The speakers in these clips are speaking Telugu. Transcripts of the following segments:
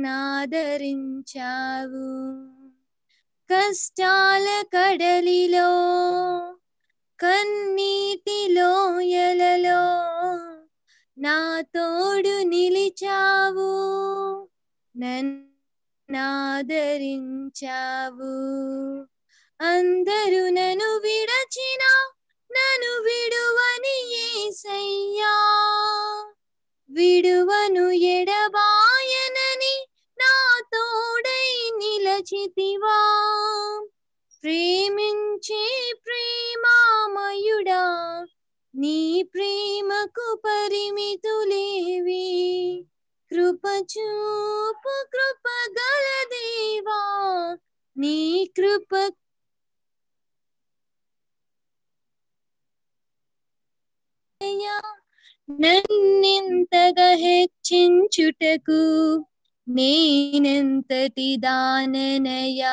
నన్నాదరించావు కష్టాల కడలిలో కన్నీటి లోయలలో నా తోడు నిలిచావు నన్నాదరించావు అందరూ నన్ను విడచిన నన్ను విడువని ఏసయ్యా విడువను ఎడబాయనని నా తోడై నిలచితివా ప్రేమించే ప్రేమామయుడా నీ ప్రేమకు పరిమితులేవి కృప చూపు కృప గల దేవా నీ కృప నన్నెంతగా హెచ్చించుటకు నేనెంతటి దాననయా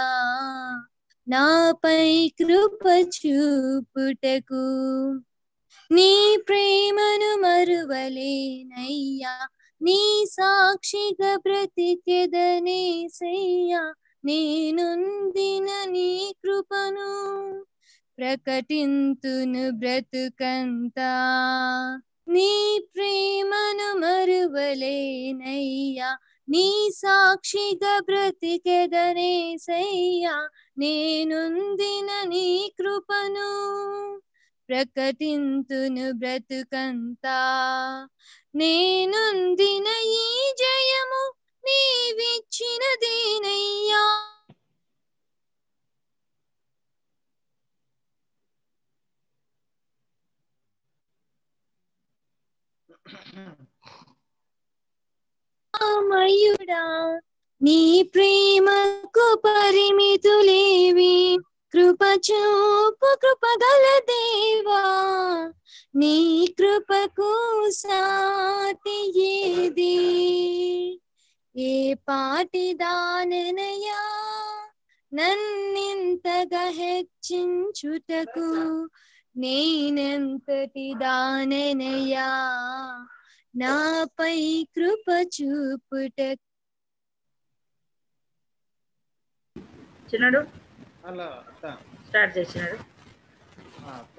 నాపై కృప చూపుటకు నీ ప్రేమను మరువలేనయ్యా నీ సాక్షిగా బ్రతికెదనేసయ్యా నేనుందిన నీ కృపను ప్రకటింతును బ్రతుకంతా నీ ప్రేమను మరువలేనయ్యా నీ సాక్షిగా బ్రతికెదనేసయ్యా నేనుందిన నీ కృపను ప్రకటింతును బ్రతుకంతా నేనుందిన ఈ జయము నీవిచ్చినదేనయ్యా మయుడా నీ ప్రేమకు పరిమితులేవి కృప చూపు కృపగల దేవా నీ కృపకు సాటి ఏది ఏ పాటి దాననయా నన్నింతగా హెచ్చించుటకు నేనెంతటి దాననయా నాపై కృప చూపుట చిన్నడు అలా అత్త స్టార్ట్ చేసినాడు ఆ, అత్త.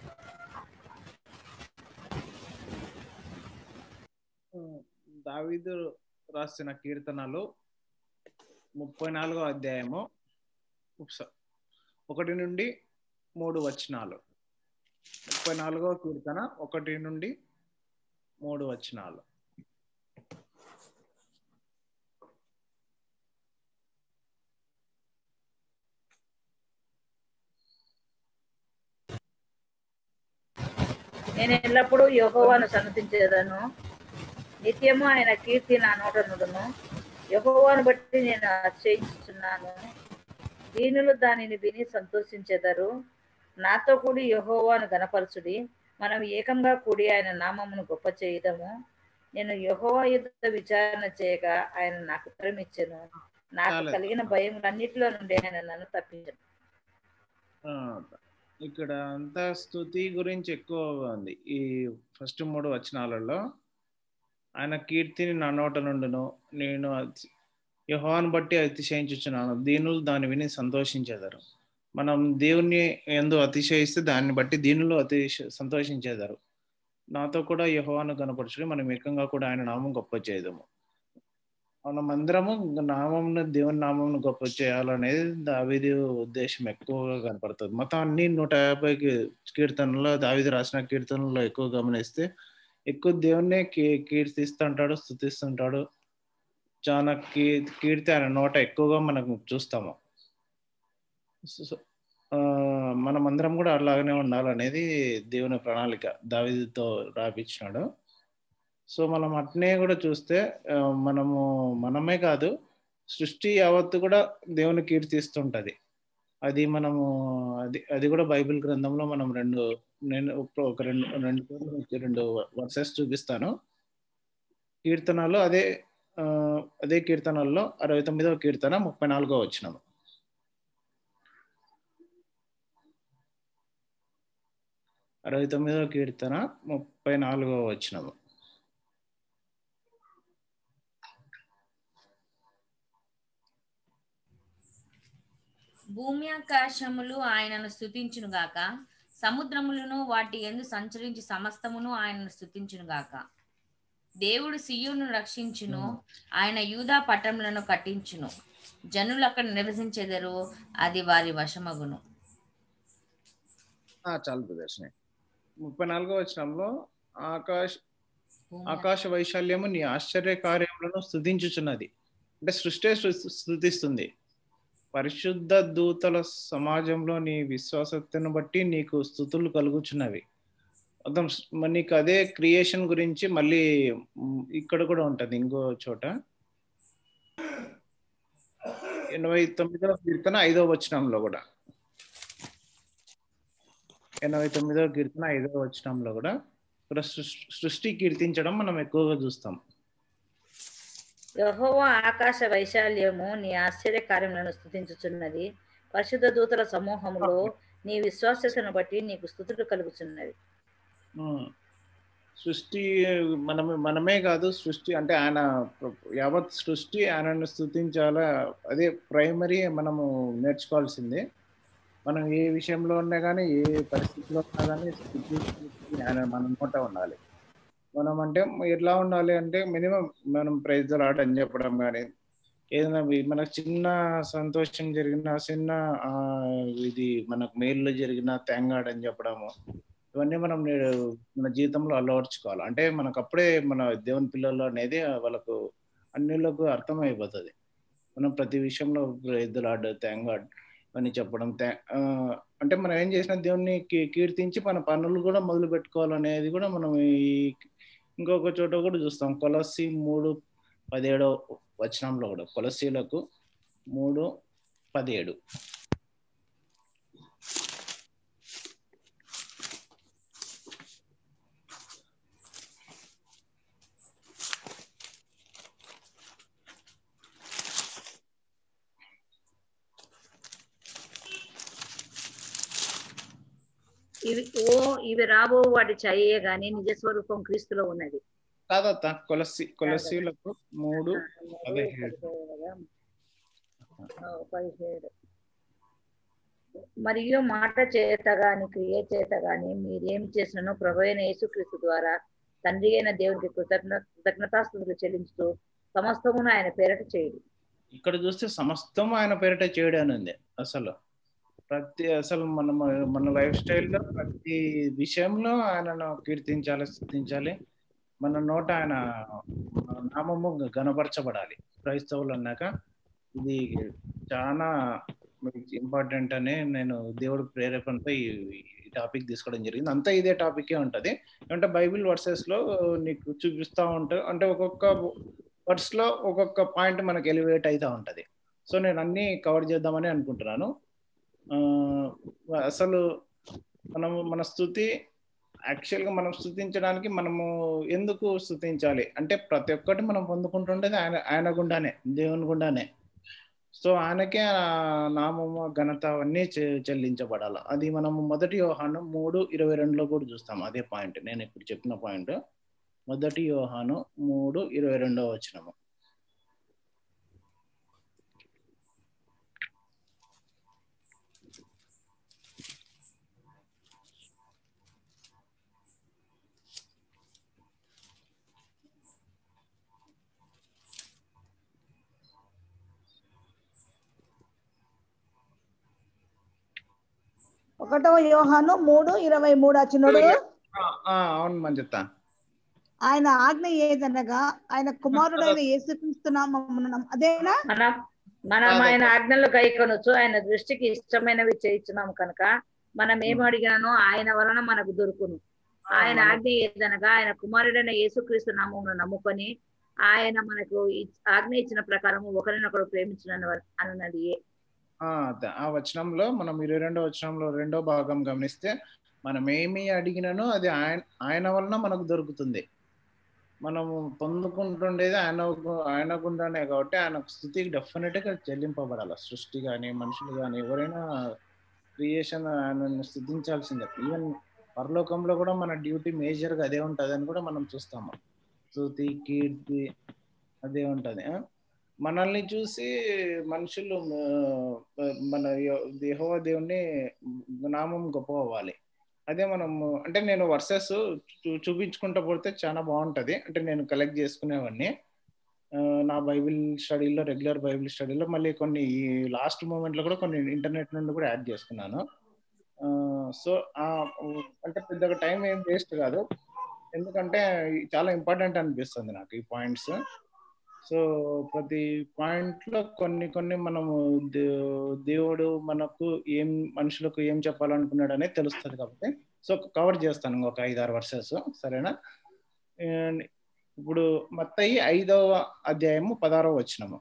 ఉమ్, దావీదు రాసిన కీర్తనలు ముప్పై నాలుగో అధ్యాయము ఉప్స- ఒకటి నుండి మూడు వచనాలు ముప్పై నాలుగో కీర్తన ఒకటి నుండి మూడు వచనాలు నేను ఎల్లప్పుడూ యహోవాను సన్నతించేదను నిత్యము ఆయన కీర్తి నా నోట నుడును యహోవాను బట్టి నేను అతిశయించుచున్నాను దీనులు దానిని విని సంతోషించెదరు నాతో కూడి యహోవాను గనపరచుడి మనం ఏకంగా కూడి ఆయన నామమును గొప్ప చేయదము నేను యహోవా యుద్ధ విచారణ చేయగా ఆయన నాకు ఉత్తరం ఇచ్చెను నాకు చాలు. కలిగిన భయములన్నిటిలో నుండి ఆయన నన్ను తప్పించను ఆ, ఇక్కడ అంతా స్థుతి గురించి ఎక్కువగా ఉంది ఈ ఫస్ట్ మూడు వచనాలలో ఆయన కీర్తిని నా నోట నుండును నేను అతి- యెహోవాను బట్టి అతిశయించుచున్నాను దీనులు దాన్ని విని సంతోషించేదారు మనం దేవుణ్ణి ఎందు అతిశయిస్తే దాన్ని బట్టి దీనులు అతి సంతోషించేదారు నాతో కూడా యెహోవాను కనపరచుడి మనం ఏకంగా కూడా ఆయన నామం గొప్ప చేయదము మనం అందరము నామంను దేవుని నామంను గొప్ప చేయాలనేది దావీది ఉద్దేశం ఎక్కువగా కనపడుతుంది మొత్తం అన్ని నూట యాభై కీ- కీర్తనలో దావీది రాసిన కీర్తనలో ఎక్కువ గమనిస్తే ఎక్కువ దేవుణ్ణే కీ కీర్తిస్తుంటాడు స్థుతిస్తుంటాడు చాలా కీ కీర్తి ఆయన నోట ఎక్కువగా మనకు చూస్తాము సో- ఆ, మనం అందరం కూడా అలాగనే ఉండాలనేది దేవుని ప్రణాళిక దావీదుతో రాపించినాడు సో మనం అట్నే కూడా చూస్తే ఆ, మనము మనమే కాదు సృష్టి యావత్తు కూడా దేవుని కీర్తిస్తుంటది అది మనము అది అది కూడా బైబిల్ గ్రంథంలో మనం రెండు నేను ఒక- ఒక రెండు రెండు చోట్ల మీకు రెండు వర్సెస్ చూపిస్తాను కీర్తనలు అదే ఆ, అదే కీర్తనల్లో అరవై తొమ్మిదవ కీర్తన ముప్పై నాలుగో వచ్చినాము అరవై తొమ్మిదవ కీర్తన ముప్పై నాలుగవ వచ్చినము భూమి ఆకాశములు ఆయనను స్థుతించును గాక సముద్రములను వాటి ఎందు సంచరించి సమస్తమును ఆయనను స్థుతించును గాక దేవుడు సియోను రక్షించును ఆయన యూదా పట్టణములను కట్టించును జనులు అక్కడ నివసించెదరు అది వారి వశమగును ఆ, చాలు ప్రదర్శన ముప్పై నాలుగో వచనంలో ఆకాశ ఆకాశ వైశాల్యము నీ ఆశ్చర్య కార్యములను స్థుతించుచున్నది అంటే సృష్టి స్థుతిస్తుంది పరిశుద్ధ దూతల సమాజంలో నీ విశ్వాసతను బట్టి నీకు స్థుతులు కలుగుచున్నవి మొత్తం స్- మరి నీకు అదే క్రియేషన్ గురించి మళ్ళీ మ్, ఇక్కడ కూడా ఉంటది ఇంకో చోట ఎనభై తొమ్మిదవ కీర్తన ఐదవ వచనంలో కూడా ఎనభై తొమ్మిదవ కీర్తన ఐదవ వచనంలో కూడా ఇక్కడ సృష్- సృష్టి కీర్తించడం మనం ఎక్కువగా చూస్తాం యెహోవా ఆకాశ వైశాల్యము నీ ఆశ్చర్య కార్యములను స్థుతించుచున్నది పరిశుద్ధ దూతల సమూహములో నీ విశ్వాసతను బట్టి నీకు స్థుతులు కలుగుచున్నది ఉమ్. సృష్టి మనమే మనమే కాదు సృష్టి అంటే ఆయన యావత్ సృష్టి ఆయనను స్థుతించాలా అదే ప్రైమరీ మనము నేర్చుకోవాల్సిందే మనం ఏ విషయంలో ఉన్నా కానీ ఏ పరిస్థితిలో ఉన్నా కానీ స్థుతించి ఆయన మన నోట ఉండాలి మనం అంటే ఎట్లా ఉండాలి అంటే మినిమం మనం ప్రైజ్ లాట్ అని చెప్పడం కానీ ఏదైనా వి- మనకు చిన్న సంతోషం జరిగిన చిన్న ఆ, ఇది మనకు మేలు జరిగిన థ్యాంగాడ్ అని చెప్పడము ఇవన్నీ మనం నే- మన జీవితంలో అలవర్చుకోవాలి అంటే మనకు అప్పుడే మన దేవుని పిల్లలు అనేది వాళ్ళకు అన్నిళ్ళకు అర్థమైపోతుంది మనం ప్రతి విషయంలో ఎద్దులాడ్ థ్యాంక్ గాడ్ అని చెప్పడం థ్యా- ఆ, అంటే మనం ఏం చేసినా దేవుణ్ణి కీ- కీర్తించి మన పనులు కూడా మొదలు పెట్టుకోవాలనేది కూడా మనం ఈ ఇంకొక చోట కూడా చూస్తాం కొలసి మూడు పదిహేడో వచనంలో కూడా కొలసీలకు మూడు పదిహేడు ఇవి ఓ ఇవి రాబో వాటి చయ్యే గాని నిజ స్వరూపం క్రీస్తులో ఉన్నది కాదత్త కొలసి కొలసీలకు మూడు పదిహేడు. ఆ, పదిహేడు మరియు మాట చేత గాని క్రియ చేత గాని మీరేం చేసినను ప్రభు అయిన యేసుక్రీస్తు ద్వారా తండ్రి అయిన దేవునికి కృతజ్ఞ కృతజ్ఞతాస్తుతులు చెల్లించుతూ సమస్తమును ఆయన పేరట చేయడు ఇక్కడ చూస్తే సమస్తం ఆయన పేరిట చేయడం అని ఉంది అసలు ప్రతి అసలు మన మన లైఫ్ స్టైల్లో ప్రతి విషయంలో ఆయనను కీర్తించాలి స్థుతించాలి మన నోట ఆయన నామము గనపరచబడాలి క్రైస్తవులు అన్నాక ఇది చాలా ఇంపార్టెంట్ అని నేను దేవుడి ప్రేరేపణతో ఈ ఈ టాపిక్ తీసుకోవడం జరిగింది అంతా ఇదే టాపికే ఉంటది అంటే బైబిల్ వర్సెస్ లో నీకు చూపిస్తా ఉంటా అంటే ఒక్కొక్క వర్డ్స్ లో ఒక్కొక్క పాయింట్ మనకి ఎలివేట్ అవుతా ఉంటది సో నేను అన్ని కవర్ చేద్దామని అనుకుంటున్నాను ఆ, అసలు మనము మన స్థుతి యాక్చువల్గా మనం స్థుతించడానికి మనము ఎందుకు స్థుతించాలి అంటే ప్రతి ఒక్కటి మనం పొందుకుంటుండేది ఆయన ఆయన గుండానే దేవుని గుండానే సో ఆయనకే ఆ నామము ఘనత అవన్నీ చె- చెల్లించబడాలి అది మనము మొదటి యోహాను మూడు ఇరవై రెండులో కూడా చూస్తాం అదే పాయింట్ నేను ఇప్పుడు చెప్పిన పాయింట్ మొదటి యోహాను మూడు ఇరవై రెండో వచ్చినము ఒకటో యోహాను మూడు ఇరవై మూడు అచ్చినోడు ఆ, ఆ, అవును మంచిత ఆయన ఆజ్ఞ ఏదనగా ఆయన కుమారుడైన యేసుక్రీస్తు నామమున నమ్ము- అదేనా మనం మనం ఆయన ఆజ్ఞలు గైకొనొచ్చు ఆయన దృష్టికి ఇష్టమైనవి చేయించున్నాము కనుక మనం ఏం అడిగినానో ఆయన వలన మనకు దొరుకును ఆయన ఆజ్ఞ ఏదనగా ఆయన కుమారుడైన యేసుక్రీస్తు నామమును నమ్ముకొని ఆయన మనకు ఇచ్- ఆజ్ఞ ఇచ్చిన ప్రకారం ఒకరినొకరు ప్రేమించిన అన్నది ఆ, అద- ఆ వచనంలో మనం ఇరవై రెండో వచనంలో రెండో భాగం గమనిస్తే మనం ఏమి అడిగినానో అది ఆయన ఆయన వలన మనకు దొరుకుతుంది మనము పొందుకుంటుండేది ఆయన ఆయన గుండానే కాబట్టి ఆయన స్థుతికి డెఫినెట్ గా చెల్లింపబడాలి సృష్టి కానీ మనుషులు కానీ ఎవరైనా క్రియేషన్ ఆయనను స్థుతించాల్సిందే ఈవెన్ పరలోకంలో కూడా మన డ్యూటీ మేజర్ గా అదే ఉంటది అని కూడా మనం చూస్తాము స్థుతి కీర్తి అదే ఉంటది ఆ? మనల్ని చూసి మనుషులు ఆ, మన దేహోవ దేవుని నామం గొప్ప అవ్వాలి అదే మనం అంటే నేను వర్సెస్ చూపించుకుంటూ పోతే చాలా బాగుంటది అంటే నేను కలెక్ట్ చేసుకునేవాడిని ఆ, నా బైబిల్ స్టడీలో రెగ్యులర్ బైబిల్ స్టడీలో మళ్ళీ కొన్ని లాస్ట్ మూమెంట్ లో కూడా కొన్ని ఇంటర్నెట్ నుండి కూడా యాడ్ చేసుకున్నాను సో అంటే పెద్దగా టైం ఏం వేస్ట్ కాదు ఎందుకంటే చాలా ఇంపార్టెంట్ అనిపిస్తుంది నాకు ఈ పాయింట్స్ సో ప్రతి పాయింట్ లో కొన్ని కొన్ని మనము దే- దేవుడు మనకు ఏం మనుషులకు ఏం చెప్పాలనుకున్నాడు అనేది తెలుస్తుంది కాబట్టి సో కవర్ చేస్తాను ఇంకొక ఐదు ఆరు వర్సెస్ సరేనా And ఇప్పుడు మత్తయి ఐదవ అధ్యాయము పదారవ వచ్చినము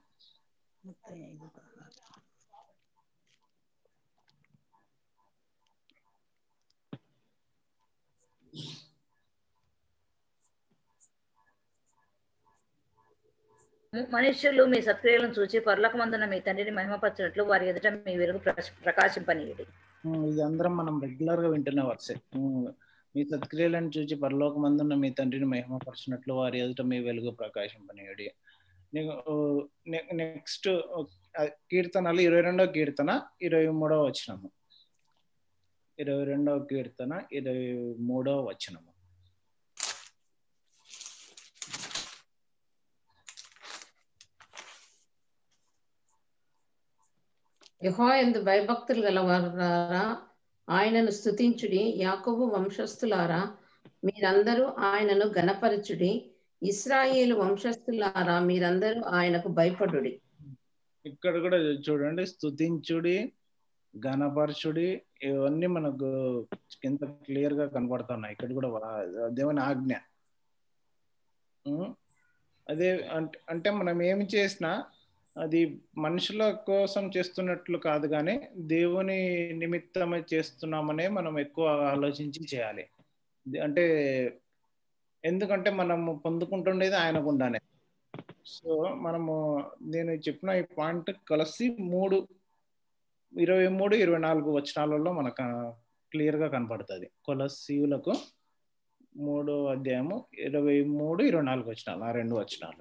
మనుష్యులు మీ సత్క్రియలను చూచి పర్లకమందున మీ తండ్రిని మహిమపరచినట్లు వారి ఎదుట మీ వెలుగు ప్రకాశ- ప్రకాశింపనీయుడి ఉమ్, ఇది అందరం మనం రెగ్యులర్ గా వింటున్న వర్సే ఉమ్, మీ సత్క్రియలను చూచి పరలోకమందున్న మీ తండ్రిని మహిమపరిచినట్లు వారి ఎదుట మీ వెలుగు ప్రకాశింపనీయుడి నీకు నెక్స్ట్ కీర్తనలు ఇరవై రెండవ కీర్తన ఇరవై మూడవ వచనము ఇరవై రెండవ కీర్తన ఇరవై మూడవ వచనము యెహోవా యందు భయభక్తులు గలవారా ఆయనను స్తుతించుడి యాకోబు వంశస్థులారా మీరందరూ ఆయనను గణపరచుడి ఇస్రాయేలు వంశస్థులారా మీరందరూ ఆయనకు భయపడుడి ఇక్కడ కూడా చూడండి స్తుతించుడి ఘనపరచుడి ఇవన్నీ మనకు కింద క్లియర్ గా కనపడుతున్నాయి ఇక్కడ కూడా వా- దేవుని ఆజ్ఞ ఉమ్, అదే అంటే అంటే మనం ఏమి చేసినా అది మనుషుల కోసం చేస్తున్నట్లు కాదు కానీ దేవుని నిమిత్తమే చేస్తున్నామనే మనం ఎక్కువ ఆలోచించి చేయాలి ఇది అంటే ఎందుకంటే మనము పొందుకుంటుండేది ఆయన గుండానే సో మనము నేను చెప్పిన ఈ పాయింట్ కలిసి మూడు ఇరవై మూడు ఇరవై నాలుగు వచనాలలో మనకు క్లియర్ గా కనపడుతుంది కొలసీయులకు మూడో అధ్యాయము ఇరవై మూడు ఇరవై నాలుగు వచనాలు ఆ రెండు వచనాలు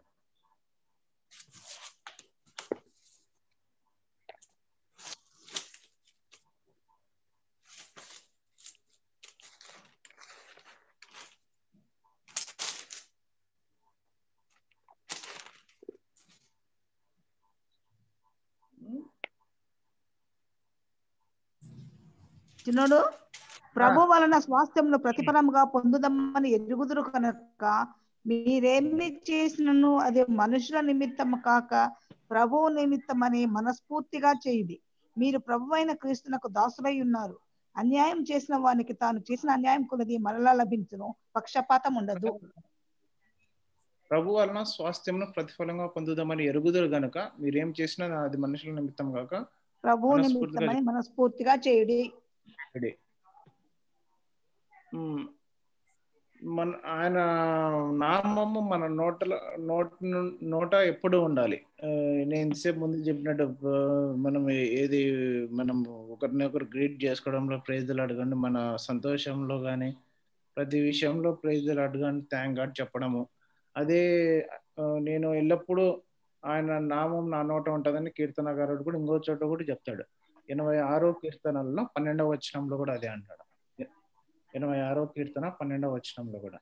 చిన్నోడు ప్రభు వలన స్వాస్థ్యమును ప్రతిఫలముగా పొందుదామని ఎరుగుదురు కనుక మీరేమి చేసినను అది మనుషుల నిమిత్తము కాక ప్రభువు నిమిత్తమని మనస్ఫూర్తిగా చేయుడి మీరు ప్రభు అయిన క్రీస్తునకు దాసులై ఉన్నారు అన్యాయం చేసిన వానికి తాను చేసిన అన్యాయం కొలది మరలా లభించును పక్షపాతం ఉండదు ప్రభు వలన స్వాస్థ్యమును ప్రతిఫలంగా పొందుదామని ఎరుగుదురు గనుక మీరేం చేసినా అది మనుషుల నిమిత్తం కాక ప్రభువు మనస్ఫూర్తిగా నిమిత్తమని మనస్ఫూర్తిగా చేయుడి ఇక్కడే. ఉమ్, మన ఆయన నామము మన నోటలో నోట ను- నోట ఎప్పుడు ఉండాలి ఆ, నేను ఇంతసేపు ముందు చెప్పినట్టు ఆ, మనం ఏది మనం ఒకరిని ఒకరు గ్రీట్ చేసుకోవడంలో ప్రైజులు అడగండి మన సంతోషంలో కానీ ప్రతి విషయంలో ప్రైజులు అడగండి థ్యాంక్ గాడ్ చెప్పడము అదే ఆ, నేను ఎల్లప్పుడూ ఆయన నామం నా నోట ఉంటుందని కీర్తనగారుడు కూడా ఇంకో చోట కూడా చెప్తాడు ఎనభై ఆరో కీర్తనల్లో పన్నెండవ వచనంలో కూడా అదే అంటాడు ఎనభై ఆరో కీర్తన పన్నెండవ వచనంలో కూడా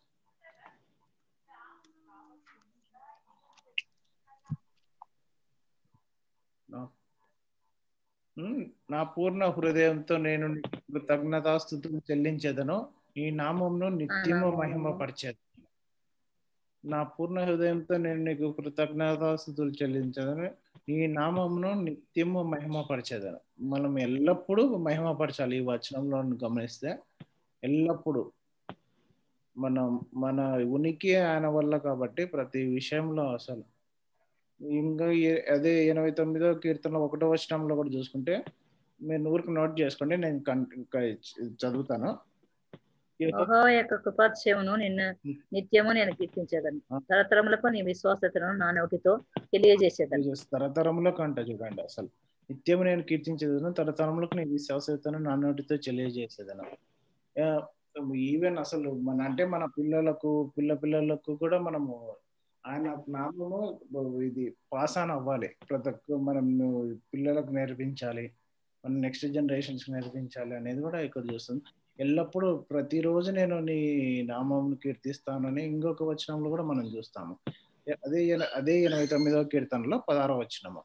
నా- ఉమ్, నా పూర్ణ హృదయంతో నేను నీకు కృతజ్ఞతాస్థుతులు చెల్లించేదను ఈ నామంను నిత్యము మహిమపరిచేది నా పూర్ణ హృదయంతో నేను నీకు కృతజ్ఞతాస్థుతులు చెల్లించదను ఈ నామమును నిత్యము మహిమపరిచేదను మనం ఎల్లప్పుడూ మహిమపరచాలి ఈ వచనంలో గమనిస్తే ఎల్లప్పుడూ మనం మన ఉనికి ఆయన వల్ల కాబట్టి ప్రతి విషయంలో అసలు ఇంకా ఏ- అదే ఎనభై తొమ్మిదో కీర్తనలో ఒకటో వచనంలో కూడా చూసుకుంటే మీరు ఊరికి నోట్ చేసుకోండి నేను కన్- ఇంకా చదువుతాను యెహోవా యొక్క కృపాతిశయమును నిన్న నిత్యము నేను కీర్తించేదను తరతరములకు నీ విశ్వాసతను నా నోటితో తెలియజేసేదను తరతరములకు అంట చూడండి అసలు నిత్యము నేను కీర్తించేదను తరతరములకు నేను విశ్వాసతను నా నోటితో తెలియజేసేదను ఈవెన్ అసలు మన అంటే మన పిల్లలకు పిల్ల పిల్లలకు కూడా మనము ఆయన నామము ఇది పాస్ ఆన్ అవ్వాలి ప్రతి ఒక్క మనం పిల్లలకు నేర్పించాలి మన నెక్స్ట్ జనరేషన్స్ నేర్పించాలి అనేది కూడా ఇక్కడ చూస్తుంది ఎల్లప్పుడూ ప్రతిరోజు నేను నీ నామం కీర్తిస్తానని ఇంకొక వచనంలో కూడా మనం చూస్తాము అదే ఎన- అదే ఎనభై తొమ్మిదవ కీర్తనలో పదారో వచనము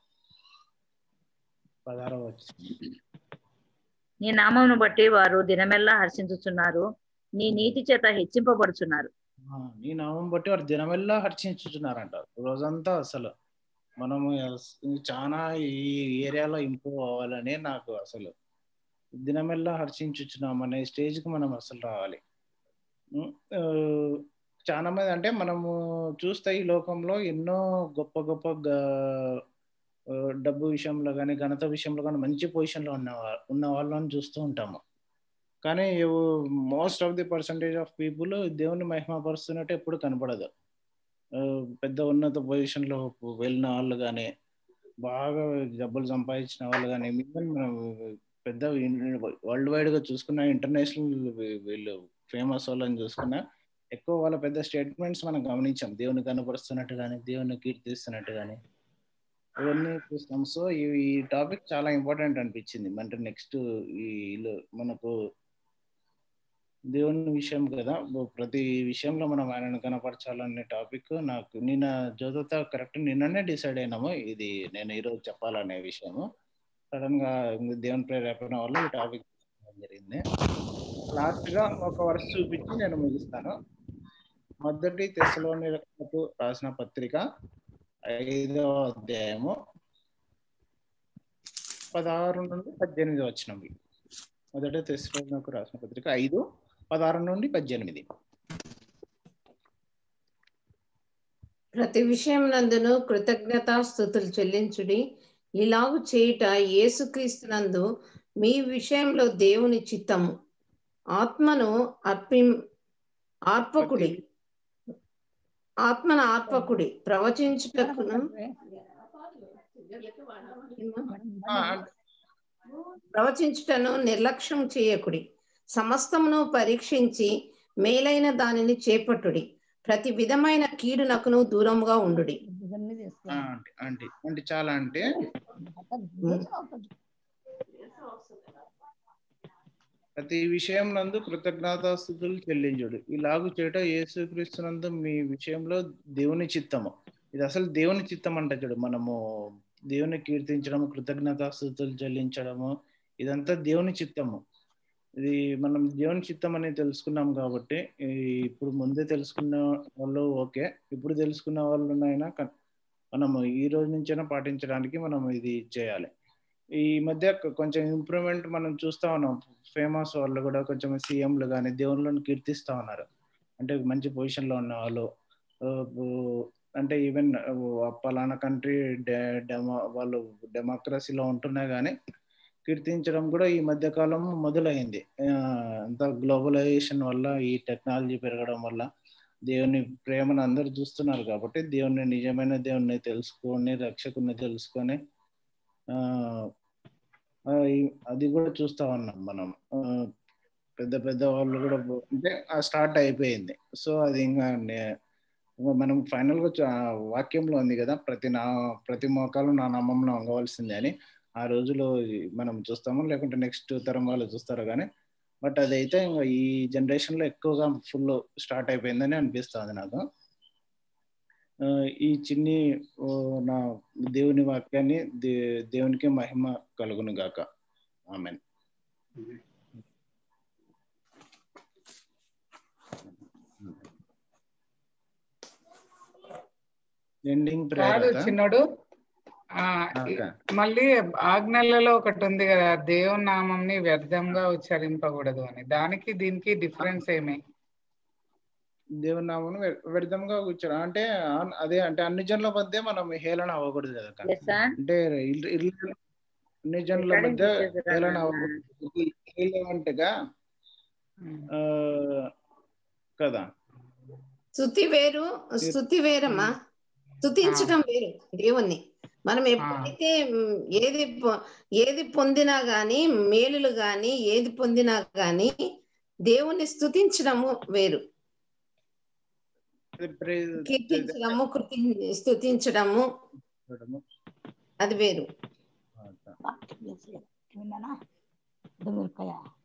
పదారో వచనం నీ నామమును బట్టి వారు దినమెల్లా హర్షించుచున్నారు నీ నీతి చేత హెచ్చింపబడుచున్నారు ఆ, నీ నామం బట్టి వారు దినమెల్లా హర్షించుచున్నారంట రోజంతా అసలు మనము ఎస్- చాలా ఈ ఏరియాలో ఇంప్రూవ్ అవ్వాలని నాకు అసలు దినమెల్లా హర్షించుచున్నాం అనే స్టేజ్కి మనం అసలు రావాలి ఉమ్, ఆ, చాలా మంది అంటే మనము చూస్తే ఈ లోకంలో ఎన్నో గొప్ప గొప్ప గ- ఆ, డబ్బు విషయంలో కానీ ఘనత విషయంలో కానీ మంచి పొజిషన్లో ఉన్న వా- ఉన్న వాళ్ళని చూస్తూ ఉంటాము కానీ most of the percentage of people దేవుని మహిమపరుస్తున్నట్టు ఎప్పుడు కనపడదు ఆ, పెద్ద ఉన్నత పొజిషన్లో వెళ్ళిన వాళ్ళు కానీ బాగా డబ్బులు సంపాదించిన వాళ్ళు కానీ ఈవెన్ మనం పెద్ద వరల్డ్ వైడ్ గా చూసుకున్న ఇంటర్నేషనల్ వీళ్ళు ఫేమస్ వాళ్ళని చూసుకున్నా ఎక్కువ వాళ్ళ పెద్ద స్టేట్మెంట్స్ మనం గమనించాం దేవుని కనపరుస్తున్నట్టు కానీ దేవుని కీర్తిస్తున్నట్టు కానీ ఇవన్నీ చూస్తాం సో ఈ ఈ టాపిక్ చాలా ఇంపార్టెంట్ అనిపించింది అంటే నెక్స్ట్ ఈ లో- మనకు దేవుని విషయం కదా ప్రతి విషయంలో మనం ఆయనను కనపరచాలనే టాపిక్ నాకు నిన్న జ్యోతితో కరెక్ట్ నిన్ననే డిసైడ్ అయినాము ఇది నేను ఈరోజు చెప్పాలనే విషయము సడన్ గా దేవుని ప్రేరేపణ వల్ల ఈ టాపిక్ జరిగింది లాస్ట్ గా ఒక వర్ష చూపించి నేను ముగిస్తాను మొదటి తెశలోనికు రాసిన పత్రిక ఐదవ అధ్యాయము పదహారు నుండి పద్దెనిమిది వచ్చినవి మొదటి తెశలోనికు రాసిన పత్రిక ఐదు పదహారు నుండి పద్దెనిమిది ప్రతి విషయం నందును కృతజ్ఞతాస్థుతులు చెల్లించుడి ఇలాగు చేయుట యేసుక్రీస్తునందు మీ విషయంలో దేవుని చిత్తము ఆత్మను అర్పి ఆర్పకుడి ఆత్మను ఆర్పకుడి ప్రవచించుటకును ఆ, అంటే ప్రవచించుటను నిర్లక్ష్యం చేయకుడి సమస్తమును పరీక్షించి మేలైన దానిని చేపట్టుడి ప్రతి విధమైన కీడునకును దూరంగా ఉండుడి ఆ, అంటే అంటే అంటే చాలా అంటే ప్రతి విషయం నందు కృతజ్ఞతాస్థుతులు చెల్లించుడు ఇలాగు చేయట యేసుక్రీస్తునందు మీ విషయంలో దేవుని చిత్తము ఇది అసలు దేవుని చిత్తం అంట చూడు మనము దేవుని కీర్తించడము కృతజ్ఞతాస్థుతులు చెల్లించడము ఇదంతా దేవుని చిత్తము ఇది మనం దేవుని చిత్తం అనేది తెలుసుకున్నాం కాబట్టి ఈ ఇప్పుడు ముందే తెలుసుకున్న వాళ్ళు ఓకే ఇప్పుడు తెలుసుకున్న వాళ్ళనైనా కన్- మనము ఈ రోజు నుంచైనా పాటించడానికి మనం ఇది చేయాలి ఈ మధ్య కొ- కొంచెం ఇంప్రూవ్మెంట్ మనం చూస్తా ఉన్నాం ఫేమస్ వాళ్ళు కూడా కొంచెం సీఎంలు కానీ దేవుళ్ళని కీర్తిస్తా ఉన్నారు అంటే మంచి పొజిషన్ లో ఉన్న వాళ్ళు ఆ, ఊ- అంటే ఈవెన్ పలానా కంట్రీ డెమో వాళ్ళు డెమోక్రసీలో ఉంటున్నా కానీ కీర్తించడం కూడా ఈ మధ్య కాలం మొదలైంది ఆ, అంతా గ్లోబలైజేషన్ వల్ల ఈ టెక్నాలజీ పెరగడం వల్ల దేవుని ప్రేమను అందరూ చూస్తున్నారు కాబట్టి దేవుని నిజమైన దేవుని తెలుసుకొని రక్షకుని తెలుసుకొని ఆ ఆ, ఈ- అది కూడా చూస్తా ఉన్నాం మనం ఆ, పెద్ద పెద్ద వాళ్ళు కూడా బో- అంటే స్టార్ట్ అయిపోయింది సో అది ఇంకా నే- ఇంకా మనం ఫైనల్ గా చూ- ఆ వాక్యంలో ఉంది కదా ప్రతి నా ప్రతి మోకాలు నా నామంలో వంగవలసిందే అని ఆ రోజులో మనం చూస్తాము లేకుంటే నెక్స్ట్ తరం వాళ్ళు చూస్తారు కానీ బట్ అదైతే ఇంకా ఈ జనరేషన్ లో ఎక్కువగా ఫుల్ స్టార్ట్ అయిపోయిందని అనిపిస్తుంది నాకు ఆ, ఈ చిన్ని ఓ, నా దేవుని వాక్యాన్ని దే- దేవునికి మహిమ కలుగును గాక ఆమెన్ ఎండింగ్ కాదు ప్రేయర్ చిన్నోడు ఆ ఓకే. మళ్ళీ ఆజ్ఞలలో ఒకటి ఉంది కదా దేవుని నామంని వ్యర్థంగా ఉచ్చరింపకూడదు అని దానికి దీనికి డిఫరెన్స్ ఏమి దేవుని నామను వ్య- వ్యర్థంగా కూర్చోరు అంటే ఆ- అదే అంటే అన్ని జనుల మధ్య మనం హేళన అవ్వకూడదు కదా అక్క. Yes, sir. అంటే ఇల్- ఇల్- అన్ని జనుల Recording మధ్య చేసేసారా హేళన నాన్న? అవ్వకూడదు irrelevant గా ఆ, కదా స్థుతి వేరు స్థుతి వేరమ్మా స్థుతించడం వేరు దేవుణ్ణి మనం ఎప్పుడైతే మ్, ఏది పొ- ఏది పొందినా గాని మేలులు గాని ఏది పొందినా గాని దేవుణ్ణి స్థుతించడము వేరు praise కీర్తించడము కృతి స్థుతించడము చేయడము. అది వేరు విన్నానా? ఇది మిరపకాయ